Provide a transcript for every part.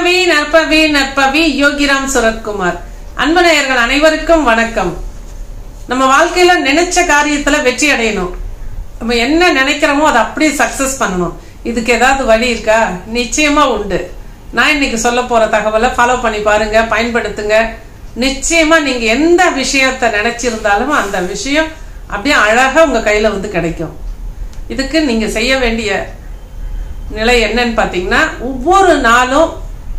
நற்பவி நற்பவி நற்பவி யோகிராம் சுரத்குமார் அன்பு நேயர்கள் அனைவருக்கும் வணக்கம் நம்ம வாழ்க்கையில நினைச்ச காரியத்துல வெற்றி அடையணும் நம்ம என்ன நினைக்கிறோமோ அதை அப்படியே சக்சஸ் பண்ணணும் இதுக்கு ஏதாவது வழி இருக்கா நிச்சயமா உண்டு நான் இன்னைக்கு சொல்ல போற தகவலை ஃபாலோ பண்ணி பாருங்க பயன்படுத்துங்க நிச்சயமா நீங்க எந்த விஷயத்த நினைச்சிருந்தாலும் அந்த விஷயம் அப்படியே அழகா உங்க கையில வந்து கிடைக்கும் இதுக்கு நீங்க செய்ய வேண்டிய நிலை என்னன்னு பாத்தீங்கன்னா ஒவ்வொரு நாளும்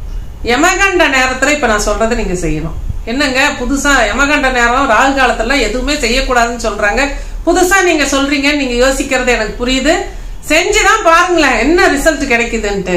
யமகண்ட நேரத்துல இப்ப நான் சொல்றதை நீங்க செய்யணும் என்னங்க புதுசா யமகண்ட நேரம் ராகு காலத்துல எதுவுமே செய்யக்கூடாதுன்னு சொல்றாங்க புதுசா நீங்க சொல்றீங்கன்னு நீங்க யோசிக்கிறது எனக்கு புரியுது செஞ்சுதான் பாருங்களேன் என்ன ரிசல்ட் கிடைக்குதுன்ட்டு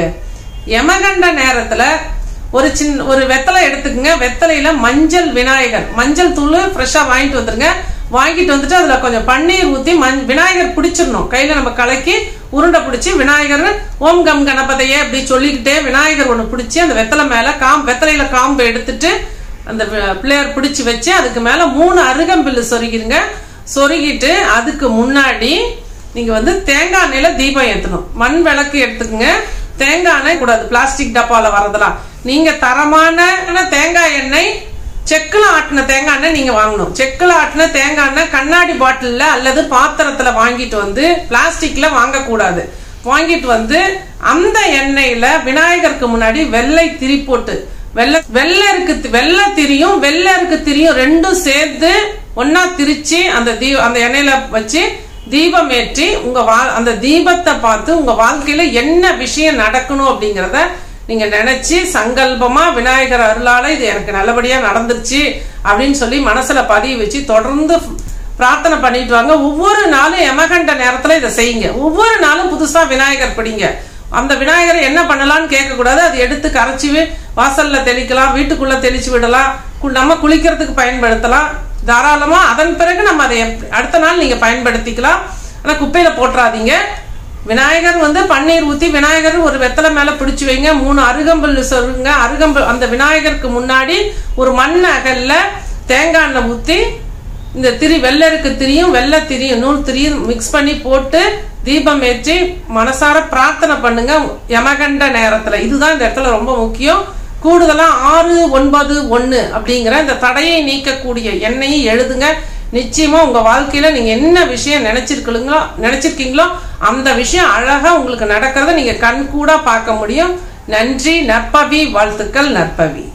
யமகண்ட நேரத்துல ஒரு சின்ன ஒரு வெத்தலை எடுத்துக்கங்க வெத்தலையில மஞ்சள் விநாயகர் மஞ்சள் தூள் ஃப்ரெஷ்ஷா வாங்கிட்டு வந்துருங்க வாங்கிட்டு வந்துட்டு அதுல கொஞ்சம் பன்னீர் ஊத்தி மஞ் விநாயகர் பிடிச்சிடணும் கையில நம்ம கலக்கி உருண்டை பிடிச்சி விநாயகர் ஓம் கம் கணபதையே அப்படி சொல்லிக்கிட்டே விநாயகர் ஒண்ணு பிடிச்சி அந்த வெத்தலை மேல காம் வெத்தலையில காம்பு எடுத்துட்டு அந்த பிளேயர் பிடிச்சி வச்சு அதுக்கு மேல மூணு அருகம்பில்லு சொருகிருங்க சொருகிட்டு அதுக்கு முன்னாடி நீங்க வந்து தேங்காய் எண்ணெயில தீபம் ஏத்தணும் மண் விளக்கு எடுத்துக்கங்க தேங்காய் எண்ணெய் கூடாது பிளாஸ்டிக் டப்பால வரதெல்லாம் நீங்க தரமான தேங்காய் எண்ணெய் செக்கில் ஆட்டின தேங்காய் எண்ணெய் நீங்க வாங்கணும் செக்கில் ஆட்டின தேங்காய் எண்ணெய் கண்ணாடி பாட்டில்ல அல்லது பாத்திரத்துல வாங்கிட்டு வந்து பிளாஸ்டிக்ல வாங்கக்கூடாது வாங்கிட்டு வந்து அந்த எண்ணெயில விநாயகருக்கு முன்னாடி வெள்ளை திரி போட்டு வெள்ளை வெள்ளருக்கு வெள்ளை திரியும் வெள்ளருக்கு திரியும் ரெண்டும் சேர்த்து ஒன்னா திரிச்சு அந்த தீ அந்த எண்ணெயில வச்சு தீபம் ஏற்றி உங்க வா அந்த தீபத்தை பார்த்து உங்க வாழ்க்கையில என்ன விஷயம் நடக்கணும் அப்படிங்கறத நீங்க நினைச்சு சங்கல்பமா விநாயகர் அருளால இது எனக்கு நல்லபடியா நடந்துருச்சு அப்படின்னு சொல்லி மனசுல பதிய வச்சு தொடர்ந்து பிரார்த்தனை பண்ணிட்டு வாங்க ஒவ்வொரு நாளும் யமகண்ட நேரத்துல இதை செய்யுங்க ஒவ்வொரு நாளும் புதுசா விநாயகர் பிடிங்க அந்த விநாயகரை என்ன பண்ணலாம்னு கேட்க கூடாது அது எடுத்து கரைச்சி வாசல்ல தெளிக்கலாம் வீட்டுக்குள்ள தெளிச்சு விடலாம் நம்ம குளிக்கிறதுக்கு பயன்படுத்தலாம் தாராளமா அதன் பிறகு நம்ம அதை அடுத்த நாள் நீங்க பயன்படுத்திக்கலாம் ஆனா குப்பையில போட்டுறாதீங்க விநாயகர் வந்து பன்னீர் ஊத்தி விநாயகர் ஒரு வெத்தலை மேல பிடிச்சு வைங்க மூணு அருகம்புல் சொல்லுங்க அருகம்புல் அந்த விநாயகருக்கு முன்னாடி ஒரு மண் அகல்ல தேங்காய் எண்ணெய் ஊத்தி இந்த திரி வெள்ளருக்கு திரியும் வெள்ளை திரியும் நூல் திரியும் மிக்ஸ் பண்ணி போட்டு தீபம் ஏற்றி மனசார பிரார்த்தனை பண்ணுங்க யமகண்ட நேரத்துல இதுதான் இந்த இடத்துல ரொம்ப முக்கியம் கூடுதலா ஆறு ஒன்பது ஒன்னு அப்படிங்கிற இந்த தடையை நீக்கக்கூடிய எண்ணெயை எழுதுங்க நிச்சயமா உங்க வாழ்க்கையில நீங்க என்ன விஷயம் நினைச்சிருக்கீங்களோ நினைச்சிருக்கீங்களோ அந்த விஷயம் அழகா உங்களுக்கு நடக்கிறத நீங்க கண் கூட பார்க்க முடியும் நன்றி நற்பவி வாழ்த்துக்கள் நற்பவி